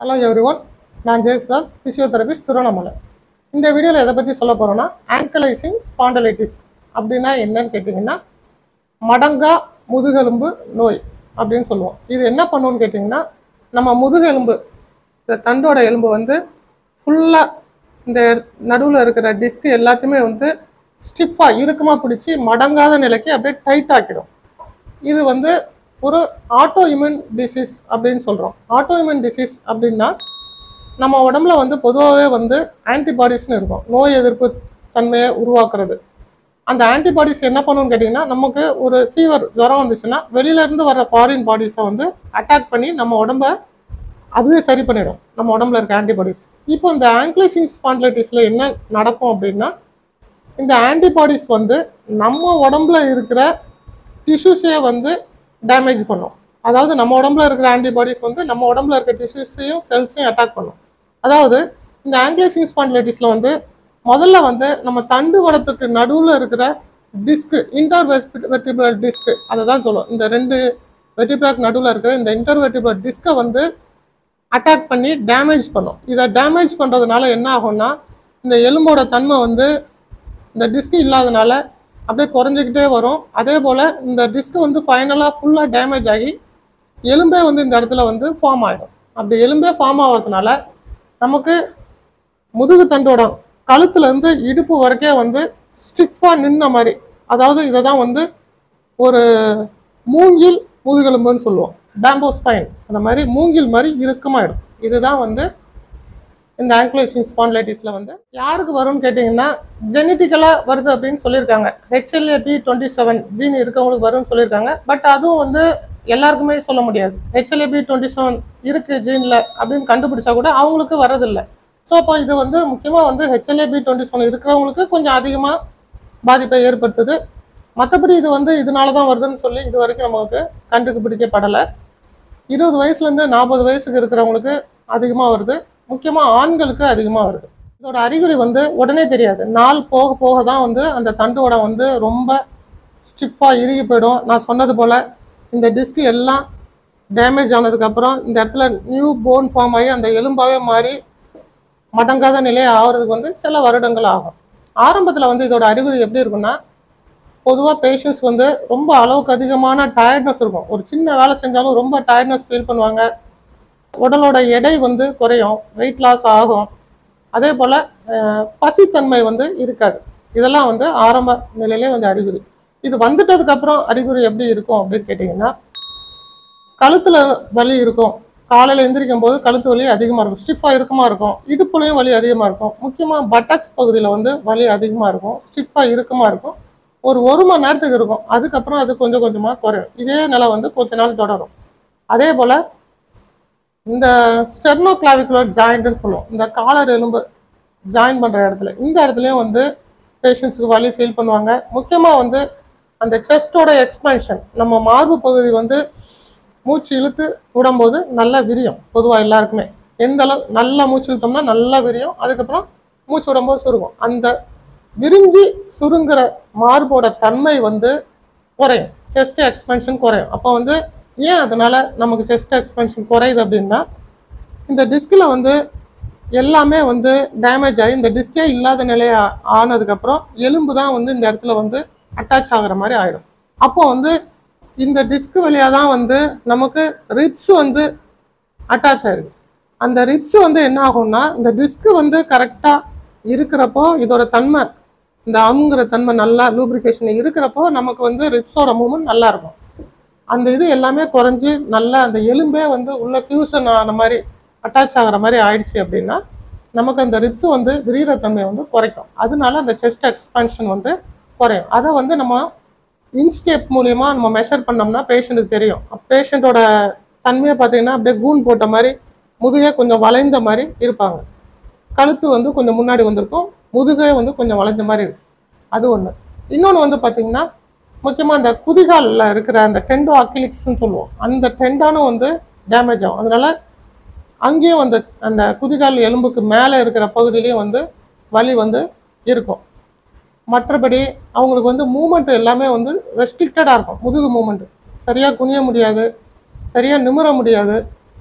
hello every one நான் Yesudas physiotherapist Tiruvannamalai இந்த வீடியோவில் எதை பற்றி சொல்ல போகிறோன்னா ஆங்கலைசிங் ஸ்பாண்டலைட்டிஸ் அப்படின்னா என்னன்னு கேட்டிங்கன்னா மடங்கா முதுகெலும்பு நோய் அப்படின்னு சொல்லுவோம் இது என்ன பண்ணுன்னு கேட்டிங்கன்னா நம்ம முதுகெலும்பு இந்த தண்டோட எலும்பு வந்து ஃபுல்லாக இந்த நடுவில் இருக்கிற டிஸ்க் எல்லாத்தையுமே வந்து ஸ்டிப்பாக இறுக்கமாக பிடிச்சி மடங்காத நிலைக்கு அப்படியே டைட் ஆக்கிடும் இது வந்து ஒரு ஆட்டோ இம்யூன் டிசீஸ் அப்படின்னு சொல்கிறோம் ஆட்டோ இம்யூன் டிசீஸ் அப்படின்னா நம்ம உடம்புல வந்து பொதுவாகவே வந்து ஆன்டிபாடிஸ்னு இருக்கும் நோய் எதிர்ப்பு தன்மையை உருவாக்குறது அந்த ஆன்டிபாடிஸ் என்ன பண்ணுன்னு கேட்டிங்கன்னா நமக்கு ஒரு ஃபீவர் ஜுரம் வந்துச்சுன்னா வெளியிலேருந்து வர ஃபாரின் பாடிஸை வந்து அட்டாக் பண்ணி நம்ம உடம்ப அதுவே சரி பண்ணிடும் நம்ம உடம்புல இருக்க ஆன்டிபாடிஸ் இப்போ இந்த ஆங்க்லைசிங் ஸ்பாண்ட்லைட்டிஸில் என்ன நடக்கும் அப்படின்னா இந்த ஆன்டிபாடிஸ் வந்து நம்ம உடம்புல இருக்கிற டிஷ்யூஸே வந்து டேமேஜ் பண்ணும் அதாவது நம்ம உடம்புல இருக்கிற ஆன்டிபாடிஸ் வந்து நம்ம உடம்புல இருக்க டிஷ்யூஸையும் செல்ஸையும் அட்டாக் பண்ணும் அதாவது இந்த ஆங்கிலேசிங் ஸ்பாண்டிலைட்டிஸில் வந்து முதல்ல வந்து நம்ம தண்டு வடத்துக்கு நடுவில் இருக்கிற டிஸ்க் இன்டர் வெர்டிபுலர் டிஸ்க் அதை தான் சொல்லுவோம் இந்த ரெண்டு வெர்டிபுலாக்கு நடுவில் இருக்கிற இந்த இன்டர் வெர்டிபுலர் டிஸ்கை வந்து அட்டாக் பண்ணி டேமேஜ் பண்ணும் இதை டேமேஜ் பண்ணுறதுனால என்ன ஆகும்னா இந்த எலும்போட தன்மை வந்து இந்த டிஸ்க் இல்லாதனால அப்படியே குறைஞ்சிக்கிட்டே வரும் அதே போல் இந்த டிஸ்க் வந்து ஃபைனலாக ஃபுல்லாக டேமேஜ் ஆகி எலும்பே வந்து இந்த இடத்துல வந்து ஃபார்ம் ஆகிடும் அப்படி எலும்பே ஃபார்ம் ஆகிறதுனால நமக்கு முதுகு தண்டோட கழுத்துலேருந்து இடுப்பு வரைக்கே வந்து ஸ்டிஃபாக நின்ன மாதிரி அதாவது இதை தான் வந்து ஒரு மூங்கில் முதுகெலும்புன்னு சொல்லுவோம் பேம்போ ஸ்பைன் அந்த மாதிரி மூங்கில் மாதிரி இறுக்கமாயிடும் இதுதான் வந்து இந்த ஆங்க்லேஷன் ஸ்பான்லைட்டிஸில் வந்து யாருக்கு வரும்னு கேட்டிங்கன்னா ஜெனட்டிக்கலாக வருது அப்படின்னு சொல்லியிருக்காங்க ஹெச்எல்ஏபி டுவெண்ட்டி செவன் ஜீன் இருக்கவங்களுக்கு வரும்னு சொல்லியிருக்காங்க பட் அதுவும் வந்து எல்லாருக்குமே சொல்ல முடியாது ஹெச்எல்ஏபி டுவெண்ட்டி செவன் இருக்குது ஜீனில் அப்படின்னு கண்டுபிடிச்சா கூட அவங்களுக்கு வரதில்லை ஸோ அப்போ இது வந்து முக்கியமாக வந்து ஹெச்எல்ஏபி டுவெண்ட்டி செவன் இருக்கிறவங்களுக்கு கொஞ்சம் அதிகமாக பாதிப்பை ஏற்படுத்துது மற்றபடி இது வந்து இதனால தான் வருதுன்னு சொல்லி இது வரைக்கும் நமக்கு கண்டுபிடிக்கப்படலை இருபது வயசுலேருந்து நாற்பது வயசுக்கு இருக்கிறவங்களுக்கு அதிகமாக வருது முக்கியமாக ஆண்களுக்கு அதிகமாக வருது இதோட அறிகுறி வந்து உடனே தெரியாது நாள் போக போக தான் வந்து அந்த தண்டோட வந்து ரொம்ப ஸ்டிப்பாக இறுகி போயிடும் நான் சொன்னது போல் இந்த டிஸ்க் எல்லாம் டேமேஜ் ஆனதுக்கப்புறம் இந்த இடத்துல நியூ போன் ஃபார்ம் ஆகி அந்த எலும்பாவே மாறி மடங்காத நிலை ஆகிறதுக்கு வந்து சில வருடங்கள் ஆகும் ஆரம்பத்தில் வந்து இதோட அறிகுறி எப்படி இருக்குன்னா பொதுவாக பேஷண்ட்ஸ் வந்து ரொம்ப அளவுக்கு அதிகமான டயர்ட்னஸ் இருக்கும் ஒரு சின்ன வேலை செஞ்சாலும் ரொம்ப டயர்ட்னஸ் ஃபீல் பண்ணுவாங்க உடலோட எடை வந்து குறையும் வெயிட் லாஸ் ஆகும் அதே போல் பசித்தன்மை வந்து இருக்காது இதெல்லாம் வந்து ஆரம்ப நிலையிலே வந்து அறிகுறி இது வந்துட்டதுக்கு அப்புறம் அறிகுறி எப்படி இருக்கும் அப்படின்னு கேட்டிங்கன்னா கழுத்தில் வலி இருக்கும் காலையில் எந்திரிக்கும் போது கழுத்து வலி அதிகமாக இருக்கும் ஸ்டிஃபாக இருக்குமா இருக்கும் இடுப்புலையும் வலி அதிகமாக இருக்கும் முக்கியமாக பட்டக்ஸ் பகுதியில் வந்து வலி அதிகமாக இருக்கும் ஸ்டிஃபாக இருக்குமா இருக்கும் ஒரு ஒரு மணி நேரத்துக்கு இருக்கும் அதுக்கப்புறம் அது கொஞ்சம் கொஞ்சமாக குறையும் இதே நிலை வந்து கொஞ்ச நாள் தொடரும் அதே போல் இந்த ஸ்டெர்னோ கிளாவிகுலர் ஜாயிண்ட்னு சொல்லுவோம் இந்த காலர் எலும்பு ஜாயின் பண்ணுற இடத்துல இந்த இடத்துலையும் வந்து பேஷண்ட்ஸுக்கு வலி ஃபீல் பண்ணுவாங்க முக்கியமாக வந்து அந்த செஸ்டோட எக்ஸ்பென்ஷன் நம்ம மார்பு பகுதி வந்து மூச்சு இழுத்து விடும்போது நல்லா விரியும் பொதுவாக எல்லாருக்குமே எந்த அளவு நல்லா மூச்சு இழுத்தோம்னா நல்லா விரியும் அதுக்கப்புறம் மூச்சு விடும்போது சுருங்கும் அந்த விரிஞ்சு சுருங்குற மார்போட தன்மை வந்து குறையும் செஸ்ட் எக்ஸ்பென்ஷன் குறையும் அப்போ வந்து ஏன் அதனால நமக்கு செஸ்ட் எக்ஸ்பென்ஷன் குறையுது அப்படின்னா இந்த டிஸ்கில் வந்து எல்லாமே வந்து டேமேஜ் ஆகி இந்த டிஸ்கே இல்லாத நிலையை ஆனதுக்கப்புறம் எலும்பு தான் வந்து இந்த இடத்துல வந்து அட்டாச் ஆகுற மாதிரி ஆகிடும் அப்போ வந்து இந்த டிஸ்க் வழியாக தான் வந்து நமக்கு ரிப்ஸ் வந்து அட்டாச் ஆயிருக்கு அந்த ரிப்ஸ் வந்து என்ன ஆகும்னா இந்த டிஸ்க் வந்து கரெக்டாக இருக்கிறப்போ இதோட தன்மை இந்த அமுங்கிற தன்மை நல்லா லூப்ரிகேஷன் இருக்கிறப்போ நமக்கு வந்து ரிப்ஸோட மூவ்மெண்ட் நல்லா இருக்கும் அந்த இது எல்லாமே குறைஞ்சி நல்லா அந்த எலும்பே வந்து உள்ள ஃபியூசன் ஆன மாதிரி அட்டாச் ஆகிற மாதிரி ஆயிடுச்சு அப்படின்னா நமக்கு அந்த ரிப்ஸ் வந்து விரிகிற தன்மை வந்து குறைக்கும் அதனால அந்த செஸ்ட் எக்ஸ்பான்ஷன் வந்து குறையும் அதை வந்து நம்ம இன்ஸ்டெப் மூலியமா நம்ம மெஷர் பண்ணோம்னா பேஷண்ட்டுக்கு தெரியும் பேஷண்ட்டோட தன்மையை பார்த்தீங்கன்னா அப்படியே கூன் போட்ட மாதிரி முதுகே கொஞ்சம் வளைந்த மாதிரி இருப்பாங்க கழுத்து வந்து கொஞ்சம் முன்னாடி வந்திருக்கும் முதுகே வந்து கொஞ்சம் வளைந்த மாதிரி இருக்கும் அது ஒன்று இன்னொன்று வந்து பார்த்தீங்கன்னா முக்கியமாக அந்த குதிகாலில் இருக்கிற அந்த டெண்டோ அக்கிலிக்ஸ்னு சொல்லுவோம் அந்த டெண்டானும் வந்து டேமேஜ் ஆகும் அதனால அங்கேயும் அந்த அந்த குதிகால் எலும்புக்கு மேலே இருக்கிற பகுதியிலையும் வந்து வலி வந்து இருக்கும் மற்றபடி அவங்களுக்கு வந்து மூமெண்ட் எல்லாமே வந்து ரெஸ்ட்ரிக்டடாக இருக்கும் முதுகு மூமெண்ட் சரியாக குனிய முடியாது சரியாக நிமிர முடியாது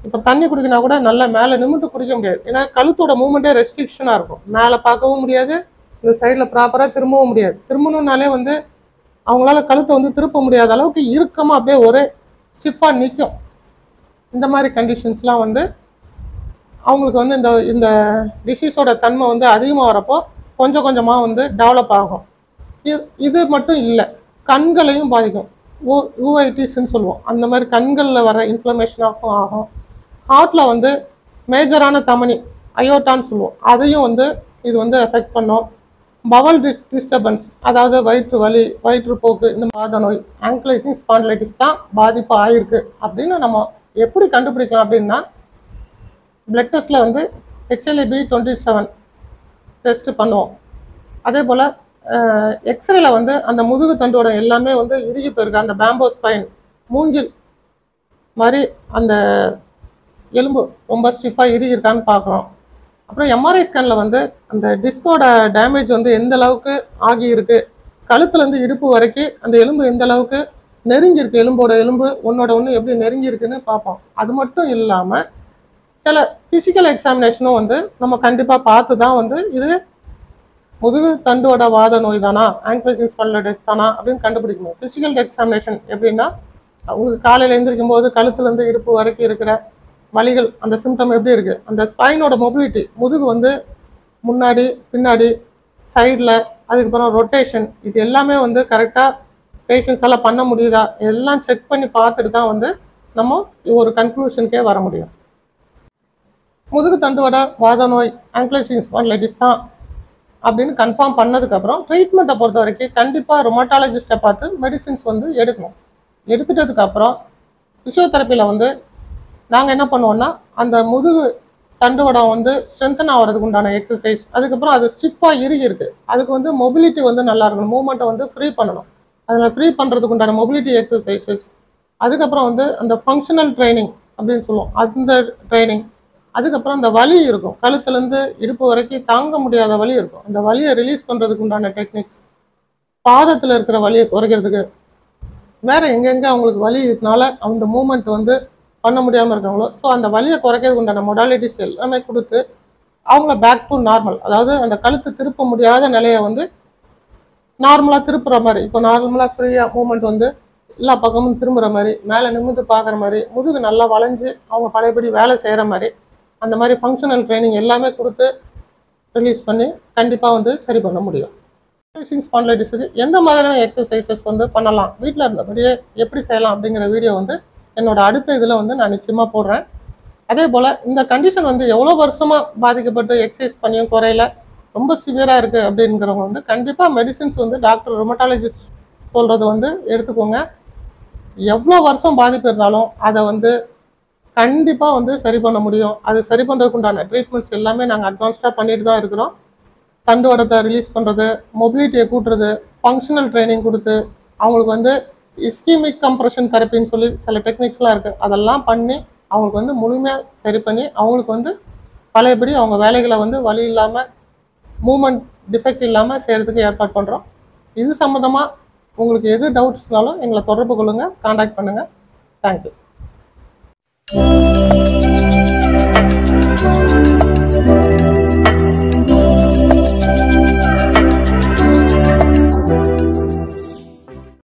இப்போ தண்ணி குடிக்கினா கூட நல்லா மேலே நிமிர்ந்து குடிக்க முடியாது ஏன்னா கழுத்தோட மூமெண்ட்டே ரெஸ்ட்ரிக்ஷனாக இருக்கும் மேலே பார்க்கவும் முடியாது இந்த சைடில் ப்ராப்பராக திரும்பவும் முடியாது திரும்பணும்னாலே வந்து அவங்களால கழுத்தை வந்து திருப்ப முடியாத அளவுக்கு இறுக்கமாக அப்படியே ஒரே ஸ்டிப்பாக நிற்கும் இந்த மாதிரி கண்டிஷன்ஸ்லாம் வந்து அவங்களுக்கு வந்து இந்த இந்த டிசீஸோட தன்மை வந்து அதிகமாக வரப்போ கொஞ்சம் கொஞ்சமாக வந்து டெவலப் ஆகும் இது இது மட்டும் இல்லை கண்களையும் பாதிக்கும் ஊ யூஐடிஸ்ன்னு சொல்லுவோம் அந்த மாதிரி கண்களில் வர இன்ஃப்ளமேஷனாகவும் ஆகும் ஹார்ட்டில் வந்து மேஜரான தமனி அயோட்டான்னு சொல்லுவோம் அதையும் வந்து இது வந்து எஃபெக்ட் பண்ணும் பவல் டிஸ் டிஸ்டர்பன்ஸ் அதாவது வயிற்று வலி வயிற்றுப்போக்கு இந்த வாத நோய் ஆங்க்ளைசிங் ஸ்பாண்டிலைட்டிஸ் தான் பாதிப்பு ஆயிருக்கு அப்படின்னு நம்ம எப்படி கண்டுபிடிக்கலாம் அப்படின்னா பிளட் டெஸ்ட்டில் வந்து ஹெச்எல்ஏபி டுவெண்ட்டி செவன் டெஸ்ட்டு பண்ணுவோம் அதே போல் எக்ஸ்ரேல வந்து அந்த முதுகு தண்டோட எல்லாமே வந்து இறுகி போயிருக்கு அந்த பேம்போ ஸ்பைன் மூங்கில் மாதிரி அந்த எலும்பு ரொம்ப ஸ்டிஃபாக இறுகி இருக்கான்னு பார்க்குறோம் அப்புறம் எம்ஆர்ஐ ஸ்கேனில் வந்து அந்த டிஸ்கோட டேமேஜ் வந்து எந்த அளவுக்கு ஆகி இருக்கு கழுத்துலேருந்து இடுப்பு வரைக்கும் அந்த எலும்பு எந்த அளவுக்கு நெருங்கியிருக்கு எலும்போட எலும்பு ஒன்னோட ஒன்று எப்படி நெருங்கியிருக்குன்னு பார்ப்போம் அது மட்டும் இல்லாமல் சில ஃபிசிக்கல் எக்ஸாமினேஷனும் வந்து நம்ம கண்டிப்பாக பார்த்து தான் வந்து இது முதுகு தண்டோட வாத நோய் தானா ஆங்க்ளைசிங் ஸ்பாண்டிலைட்டிஸ் தானா அப்படின்னு கண்டுபிடிக்கணும் ஃபிசிக்கல் எக்ஸாமினேஷன் எப்படின்னா உங்களுக்கு காலையில் எழுந்திரிக்கும் போது கழுத்துலேருந்து இடுப்பு வரைக்கும் இருக்கிற வலிகள் அந்த சிம்டம் எப்படி இருக்குது அந்த ஸ்பைனோட மொபிலிட்டி முதுகு வந்து முன்னாடி பின்னாடி சைடில் அதுக்கப்புறம் ரொட்டேஷன் இது எல்லாமே வந்து கரெக்டாக பேஷண்ட்ஸ் எல்லாம் பண்ண முடியுதா எல்லாம் செக் பண்ணி பார்த்துட்டு தான் வந்து நம்ம ஒரு கன்க்ளூஷனுக்கே வர முடியும் முதுகு தண்டுவட வாத நோய் ஆங்க்ளைசிங் ஸ்பாண்டிலைட்டிஸ் தான் அப்படின்னு கன்ஃபார்ம் பண்ணதுக்கப்புறம் ட்ரீட்மெண்ட்டை பொறுத்த வரைக்கும் கண்டிப்பாக ரொமட்டாலஜிஸ்ட்டை பார்த்து மெடிசின்ஸ் வந்து எடுக்கணும் எடுத்துட்டதுக்கப்புறம் ஃபிசியோதெரப்பியில் வந்து நாங்கள் என்ன பண்ணுவோம்னா அந்த முதுகு தண்டுவடம் வந்து ஸ்ட்ரென்தன் ஆகிறதுக்கு உண்டான எக்ஸசைஸ் அதுக்கப்புறம் அது ஸ்டிப்பாக இறுகி இருக்கு அதுக்கு வந்து மொபிலிட்டி வந்து நல்லா இருக்கணும் மூமெண்ட்டை வந்து ஃப்ரீ பண்ணணும் அதில் ஃப்ரீ பண்ணுறதுக்கு உண்டான மொபிலிட்டி எக்ஸசைசஸ் அதுக்கப்புறம் வந்து அந்த ஃபங்க்ஷனல் ட்ரைனிங் அப்படின்னு சொல்லுவோம் அந்த ட்ரைனிங் அதுக்கப்புறம் அந்த வலி இருக்கும் கழுத்துலேருந்து இடுப்பு வரைக்கும் தாங்க முடியாத வலி இருக்கும் அந்த வலியை ரிலீஸ் பண்ணுறதுக்கு உண்டான டெக்னிக்ஸ் பாதத்தில் இருக்கிற வலியை குறைக்கிறதுக்கு வேற எங்கெங்கே அவங்களுக்கு வலி இருக்கனால அந்த மூமெண்ட் வந்து பண்ண முடியாமல் இருக்காங்களோ ஸோ அந்த வலியை குறைக்கிறதுக்கு உண்டான மொடாலிட்டிஸ் எல்லாமே கொடுத்து அவங்கள பேக் டு நார்மல் அதாவது அந்த கழுத்து திருப்ப முடியாத நிலையை வந்து நார்மலாக திருப்புற மாதிரி இப்போ நார்மலாக ஃப்ரீயாக மூமெண்ட் வந்து எல்லா பக்கமும் திரும்புகிற மாதிரி மேலே நிமிர்ந்து பார்க்குற மாதிரி முதுகு நல்லா வளைஞ்சு அவங்க பழையபடி வேலை செய்கிற மாதிரி அந்த மாதிரி ஃபங்க்ஷனல் ட்ரைனிங் எல்லாமே கொடுத்து ரிலீஸ் பண்ணி கண்டிப்பாக வந்து சரி பண்ண முடியும் எக்ஸசைசிங் ஸ்பான்லைட்டிஸுக்கு எந்த மாதிரியான எக்ஸசைசஸ் வந்து பண்ணலாம் வீட்டில் இருந்தபடியே எப்படி செய்யலாம் அப்படிங்கிற வீடியோ வந்து என்னோட அடுத்த இதில் வந்து நான் நிச்சயமாக போடுறேன் அதே போல் இந்த கண்டிஷன் வந்து எவ்வளோ வருஷமாக பாதிக்கப்பட்டு எக்ஸசைஸ் பண்ணியும் குறையில ரொம்ப சிவியராக இருக்குது அப்படிங்கிறவங்க வந்து கண்டிப்பாக மெடிசின்ஸ் வந்து டாக்டர் ரொமட்டாலஜிஸ்ட் சொல்கிறது வந்து எடுத்துக்கோங்க எவ்வளோ வருஷம் பாதிப்பு இருந்தாலும் அதை வந்து கண்டிப்பாக வந்து சரி பண்ண முடியும் அது சரி பண்ணுறதுக்கு உண்டான ட்ரீட்மெண்ட்ஸ் எல்லாமே நாங்கள் அட்வான்ஸ்டாக பண்ணிட்டு தான் இருக்கிறோம் தண்டுவடத்தை ரிலீஸ் பண்ணுறது மொபிலிட்டியை கூட்டுறது ஃபங்க்ஷனல் ட்ரைனிங் கொடுத்து அவங்களுக்கு வந்து இஸ்கீமிக் கம்ப்ரெஷன் தெரப்பின்னு சொல்லி சில டெக்னிக்ஸ்லாம் இருக்குது அதெல்லாம் பண்ணி அவங்களுக்கு வந்து முழுமையாக சரி பண்ணி அவங்களுக்கு வந்து பழையபடி அவங்க வேலைகளை வந்து வழி இல்லாமல் மூமெண்ட் டிஃபெக்ட் இல்லாமல் செய்கிறதுக்கு ஏற்பாடு பண்ணுறோம் இது சம்மந்தமாக உங்களுக்கு எது டவுட்ஸ் இருந்தாலும் எங்களை தொடர்பு கொள்ளுங்கள் காண்டாக்ட் பண்ணுங்கள் தேங்க்யூ